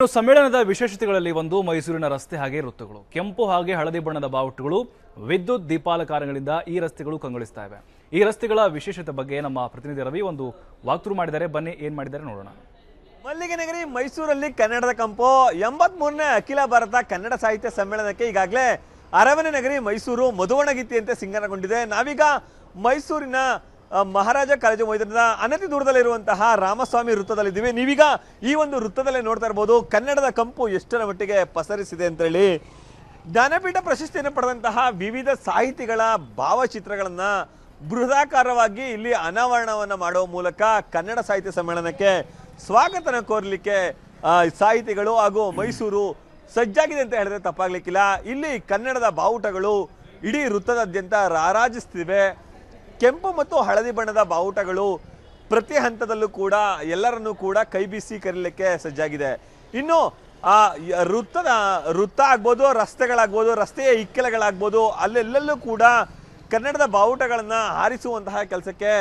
ಇನ್ನು ಸಮ್ಮೇಳನದ ವಿಶೇಷತೆಗಳಲ್ಲಿ ಒಂದು ಮೈಸೂರಿನ ರಸ್ತೆ ಹಾಗೆ ವೃತ್ತಗಳು ಕೆಂಪು ಹಾಗೆ ಹಳದಿ ಬಣ್ಣದ ಬಾವುಟಗಳು ವಿದ್ಯುತ್ ದೀಪಾಲಂಕಾರಗಳಿಂದ ಈ ರಸ್ತೆಗಳು ಕಂಗೊಳಿಸ್ತಾ ಇವೆ ಈ ರಸ್ತೆಗಳ ವಿಶೇಷತೆ ಬಗ್ಗೆ ನಮ್ಮ ಪ್ರತಿನಿಧಿ ರವಿ ಒಂದು ವಾಕ್ತುರು ಮಾಡಿದ್ದಾರೆ ಬನ್ನಿ ಏನ್ ಮಾಡಿದ್ದಾರೆ ನೋಡೋಣ ಮಲ್ಲಿಗೆ ನಗರಿ ಮೈಸೂರಲ್ಲಿ ಕನ್ನಡದ ಕಂಪು ಎಂಬತ್ ಮೂರನೇ ಅಖಿಲ ಭಾರತ ಕನ್ನಡ ಸಾಹಿತ್ಯ ಸಮ್ಮೇಳನಕ್ಕೆ ಈಗಾಗಲೇ ಅರಮನೆ ನಗರಿ ಮೈಸೂರು ಮಧುವಣಗೀತಿಯಂತೆ ಸಿಂಗರಗೊಂಡಿದೆ ನಾವೀಗ ಮೈಸೂರಿನ ಆ, ಮಹಾರಾಜ ಕಾಲೇಜು ಮೈದಾನದ ಅನತಿ ದೂರದಲ್ಲಿರುವಂತಹ ರಾಮಸ್ವಾಮಿ ವೃತ್ತದಲ್ಲಿದ್ದೀವಿ ನೀವೀಗ ಈ ಒಂದು ವೃತ್ತದಲ್ಲೇ ನೋಡ್ತಾ ಇರ್ಬೋದು ಕನ್ನಡದ ಕಂಪು ಎಷ್ಟರ ಮಟ್ಟಿಗೆ ಪಸರಿಸಿದೆ ಅಂತ ಹೇಳಿ ಜ್ಞಾನಪೀಠ ಪ್ರಶಸ್ತಿಯನ್ನು ಪಡೆದಂತಹ ವಿವಿಧ ಸಾಹಿತಿಗಳ ಭಾವಚಿತ್ರಗಳನ್ನ ಬೃಹದಾಕಾರವಾಗಿ ಇಲ್ಲಿ ಅನಾವರಣವನ್ನ ಮಾಡುವ ಮೂಲಕ ಕನ್ನಡ ಸಾಹಿತ್ಯ ಸಮ್ಮೇಳನಕ್ಕೆ ಸ್ವಾಗತನ ಕೋರಲಿಕ್ಕೆ ಆ, ಸಾಹಿತಿಗಳು ಹಾಗೂ ಮೈಸೂರು ಸಜ್ಜಾಗಿದೆ ಅಂತ ಹೇಳಿದ್ರೆ ತಪ್ಪಾಗ್ಲಿಕ್ಕಿಲ್ಲ ಇಲ್ಲಿ ಕನ್ನಡದ ಬಾವುಟಗಳು ಇಡೀ ವೃತ್ತದಾದ್ಯಂತ ರಾರಾಜಿಸ್ತಿವೆ ಕೆಂಪು ಮತ್ತು ಹಳದಿ ಬಣ್ಣದ ಬಾವುಟಗಳು ಪ್ರತಿ ಹಂತದಲ್ಲೂ ಕೂಡ ಎಲ್ಲರನ್ನೂ ಕೂಡ ಕೈ ಬೀಸಿ ಕರೀಲಿಕ್ಕೆ ಸಜ್ಜಾಗಿದೆ ಇನ್ನು ಆ ಯ- ವೃತ್ತದ ವೃತ್ತ ಆಗ್ಬೋದು ರಸ್ತೆಗಳಾಗ್ಬೋದು ರಸ್ತೆಯ ಇಕ್ಕೆಲಗಳಾಗ್ಬೋದು ಅಲ್ಲೆಲ್ಲಲ್ಲೂ ಕೂಡ ಕನ್ನಡದ ಬಾವುಟಗಳನ್ನ ಹಾರಿಸುವಂತಹ ಕೆಲಸಕ್ಕೆ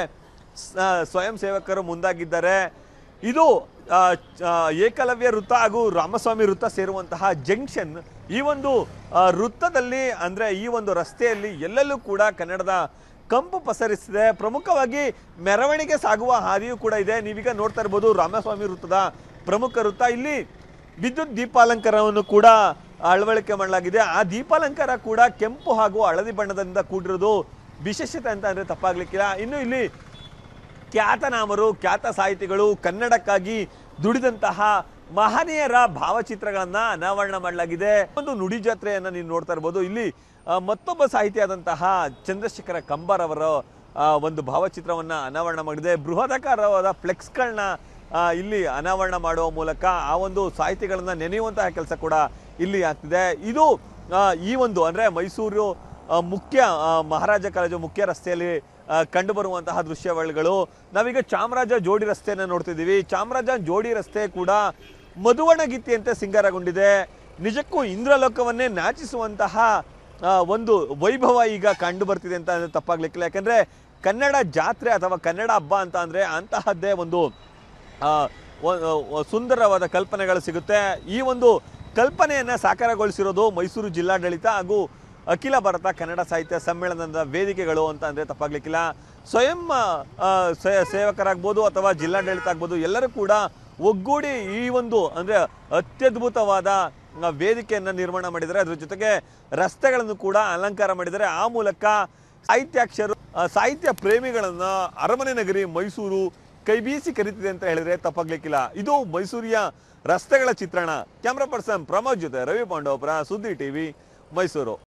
ಸ- ಸ್ವಯಂ ಸೇವಕರು ಮುಂದಾಗಿದ್ದಾರೆ ಇದು ಆ, ಆ, ಏಕಲವ್ಯ ವೃತ್ತ ಹಾಗೂ ರಾಮಸ್ವಾಮಿ ವೃತ್ತ ಸೇರುವಂತಹ ಜಂಕ್ಷನ್ ಈ ಒಂದು ಆ, ವೃತ್ತದಲ್ಲಿ ಅಂದ್ರೆ ಈ ಒಂದು ರಸ್ತೆಯಲ್ಲಿ ಎಲ್ಲೆಲ್ಲೂ ಕೂಡ ಕನ್ನಡದ ಕಂಪು ಪಸರಿಸಿದೆ ಪ್ರಮುಖವಾಗಿ ಮೆರವಣಿಗೆ ಸಾಗುವ ಹಾದಿಯೂ ಕೂಡ ಇದೆ ನೀವೀಗ ನೋಡ್ತಾ ಇರ್ಬೋದು ರಾಮಸ್ವಾಮಿ ವೃತ್ತದ ಪ್ರಮುಖ ವೃತ್ತ ಇಲ್ಲಿ ವಿದ್ಯುತ್ ದೀಪಾಲಂಕಾರವನ್ನು ಕೂಡ ಅಳವಡಿಕೆ ಮಾಡಲಾಗಿದೆ ಆ ದೀಪಾಲಂಕಾರ ಕೂಡ ಕೆಂಪು ಹಾಗೂ ಹಳದಿ ಬಣ್ಣದಿಂದ ಕೂಡಿರೋದು ವಿಶೇಷತೆ ಅಂತ ಅಂದ್ರೆ ತಪ್ಪಾಗ್ಲಿಕ್ಕಿಲ್ಲ ಇನ್ನು ಇಲ್ಲಿ ಖ್ಯಾತನಾಮರು ಖ್ಯಾತ ಸಾಹಿತಿಗಳು ಕನ್ನಡಕ್ಕಾಗಿ ದುಡಿದಂತಹ ಮಹನೀಯರ ಭಾವಚಿತ್ರಗಳನ್ನ ಅನಾವರಣ ಮಾಡಲಾಗಿದೆ ಒಂದು ನುಡಿ ಜಾತ್ರೆಯನ್ನ ನೀವು ನೋಡ್ತಾ ಇರ್ಬೋದು ಇಲ್ಲಿ ಆ, ಮತ್ತೊಬ್ಬ ಸಾಹಿತಿಯಾದಂತಹ ಚಂದ್ರಶೇಖರ ಕಂಬಾರ್ ಅವರ ಆ, ಒಂದು ಭಾವಚಿತ್ರವನ್ನ ಅನಾವರಣ ಮಾಡಿದೆ ಬೃಹದಾಕಾರವಾದ ಫ್ಲೆಕ್ಸ್ಗಳನ್ನ ಇಲ್ಲಿ ಅನಾವರಣ ಮಾಡುವ ಮೂಲಕ ಆ ಒಂದು ಸಾಹಿತಿಗಳನ್ನ ನೆನೆಯುವಂತಹ ಕೆಲಸ ಕೂಡ ಇಲ್ಲಿ ಆಗ್ತಿದೆ ಇದು ಆ, ಈ ಒಂದು ಅಂದ್ರೆ ಮೈಸೂರು ಆ, ಮುಖ್ಯ ಆ, ಮಹಾರಾಜ ಕಾಲೇಜು ಮುಖ್ಯ ರಸ್ತೆಯಲ್ಲಿ ಆ, ಕಂಡುಬರುವಂತಹ ದೃಶ್ಯಾವಳಿಗಳು ನಾವೀಗ ಚಾಮರಾಜ ಜೋಡಿ ರಸ್ತೆಯನ್ನು ನೋಡ್ತಿದ್ದೀವಿ ಚಾಮರಾಜ ಜೋಡಿ ರಸ್ತೆ ಕೂಡ ಮಧುವಣಗೀತಿಯಂತೆ ಸಿಂಗಾರಗೊಂಡಿದೆ ನಿಜಕ್ಕೂ ಇಂದ್ರಲೋಕವನ್ನೇ ನಾಚಿಸುವಂತಹ ಆ, ಒಂದು ವೈಭವ ಈಗ ಕಂಡು ಬರ್ತಿದೆ ಅಂತ ಅಂದ್ರೆ ತಪ್ಪಾಗ್ಲಿಕ್ಕಿಲ್ಲ ಯಾಕಂದ್ರೆ ಕನ್ನಡ ಜಾತ್ರೆ ಅಥವಾ ಕನ್ನಡ ಹಬ್ಬ ಅಂತ ಅಂದ್ರೆ ಅಂತಹದ್ದೇ ಒಂದು ಆ, ಒ- ಒ- ಸುಂದರವಾದ ಕಲ್ಪನೆಗಳು ಸಿಗುತ್ತೆ ಈ ಒಂದು ಕಲ್ಪನೆಯನ್ನ ಸಾಕಾರಗೊಳಿಸಿರೋದು ಮೈಸೂರು ಜಿಲ್ಲಾಡಳಿತ ಹಾಗೂ ಅಖಿಲ ಭಾರತ ಕನ್ನಡ ಸಾಹಿತ್ಯ ಸಮ್ಮೇಳನದ ವೇದಿಕೆಗಳು ಅಂತ ಅಂದ್ರೆ ತಪ್ಪಾಗ್ಲಿಕ್ಕಿಲ್ಲ ಸ್ವಯಂ ಆ, ಸೇ- ಸೇವಕರಾಗ್ಬೋದು ಅಥವಾ ಜಿಲ್ಲಾಡಳಿತ ಆಗ್ಬೋದು ಎಲ್ಲರೂ ಕೂಡ ಒಗ್ಗೂಡಿ ಈ ಒಂದು ಅಂದ್ರೆ ಅತ್ಯದ್ಭುತವಾದ ಆ, ವೇದಿಕೆಯನ್ನ ನಿರ್ಮಾಣ ಮಾಡಿದ್ದಾರೆ ಅದ್ರ ಜೊತೆಗೆ ರಸ್ತೆಗಳನ್ನು ಕೂಡ ಅಲಂಕಾರ ಮಾಡಿದ್ದಾರೆ ಆ ಮೂಲಕ ಸಾಹಿತ್ಯಾಕ್ಷರು ಆ, ಸಾಹಿತ್ಯ ಪ್ರೇಮಿಗಳನ್ನ ಅರಮನೆ ನಗರಿ ಮೈಸೂರು ಕೈ ಬೀಸಿ ಕರೀತಿದೆ ಅಂತ ಹೇಳಿದ್ರೆ ತಪ್ಪಾಗ್ಲಿಕ್ಕಿಲ್ಲ ಇದು ಮೈಸೂರಿಯ ರಸ್ತೆಗಳ ಚಿತ್ರಣ ಕ್ಯಾಮ್ರಾ ಪರ್ಸನ್ ಪ್ರಮೋದ್ ಜೊತೆ ರವಿ ಪಾಂಡವಪುರ ಸುದ್ದಿ ಟಿವಿ ಮೈಸೂರು